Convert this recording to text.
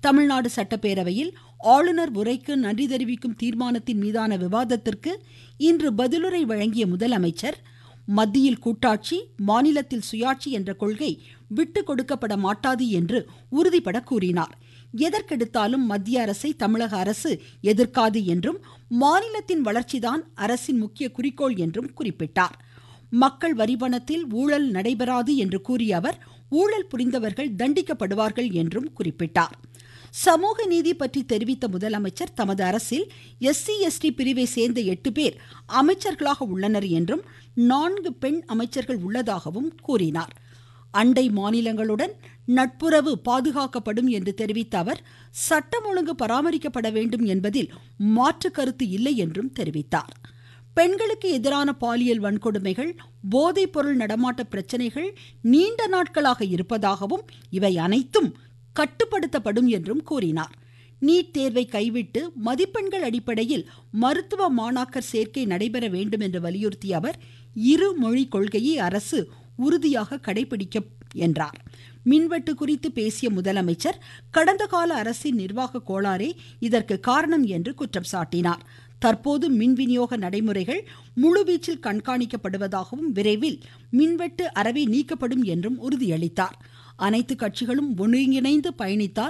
தமிழ்நாடு சட்டப்பேரவையில் ஆளுநர் உரைக்கு நன்றி தெரிவிக்கும் தீர்மானத்தின் மீதான விவாதத்திற்கு இன்று பதிலுரை வழங்கிய முதலமைச்சர் மத்தியில் கூட்டாட்சி மாநிலத்தில் சுயாட்சி என்ற கொள்கை விட்டு கொடுக்கப்பட மாட்டாது என்று உறுதிபட கூறினார் எதற்கெடுத்தாலும் மத்திய அரசை தமிழக அரசு எதிர்க்காது என்றும் மாநிலத்தின் வளர்ச்சிதான் அரசின் முக்கிய குறிக்கோள் என்றும் குறிப்பிட்டார் மக்கள் வரிபணத்தில் ஊழல் நடைபெறாது என்று கூறிய அவர் ஊழல் புரிந்தவர்கள் தண்டிக்கப்படுவார்கள் என்றும் குறிப்பிட்டார் சமூக நீதி பற்றி தெரிவித்த முதலமைச்சர் தமது அரசில் எஸ்சி எஸ்டி பிரிவை சேர்ந்த எட்டு பேர் அமைச்சர்களாக உள்ளனர் என்றும் நான்கு பெண் அமைச்சர்கள் உள்ளதாகவும் கூறினார் அண்டை மாநிலங்களுடன் நட்புறவு பாதுகாக்கப்படும் என்று தெரிவித்த அவர் சட்டம் ஒழுங்கு பராமரிக்கப்பட வேண்டும் என்பதில் மாற்று கருத்து இல்லை என்றும் தெரிவித்தார் பெண்களுக்கு எதிரான பாலியல் வன்கொடுமைகள் போதைப் பொருள் நடமாட்ட பிரச்சனைகள் நீண்ட நாட்களாக இருப்பதாகவும் இவை அனைத்தும் கட்டுப்படுத்தப்படும் என்றும் கூறினார் நீட் தேர்வை கைவிட்டு மதிப்பெண்கள் அடிப்படையில் மருத்துவ மாணாக்கர் சேர்க்கை நடைபெற வேண்டும் என்று வலியுறுத்திய அவர் இரு மொழி கொள்கையை அரசு உறுதியாக கடைபிடிக்கும் என்றார் மின்வெட்டு குறித்து பேசிய முதலமைச்சர் கடந்த கால அரசின் நிர்வாக கோளாறே இதற்கு காரணம் என்று குற்றம் சாட்டினார் தற்போது மின் விநியோக நடைமுறைகள் முழுவீச்சில் கண்காணிக்கப்படுவதாகவும் விரைவில் மின்வெட்டு அறவே நீக்கப்படும் என்றும் உறுதியளித்தார் அனைத்து கட்சிகளும் ஒருங்கிணைந்து பயணித்தால்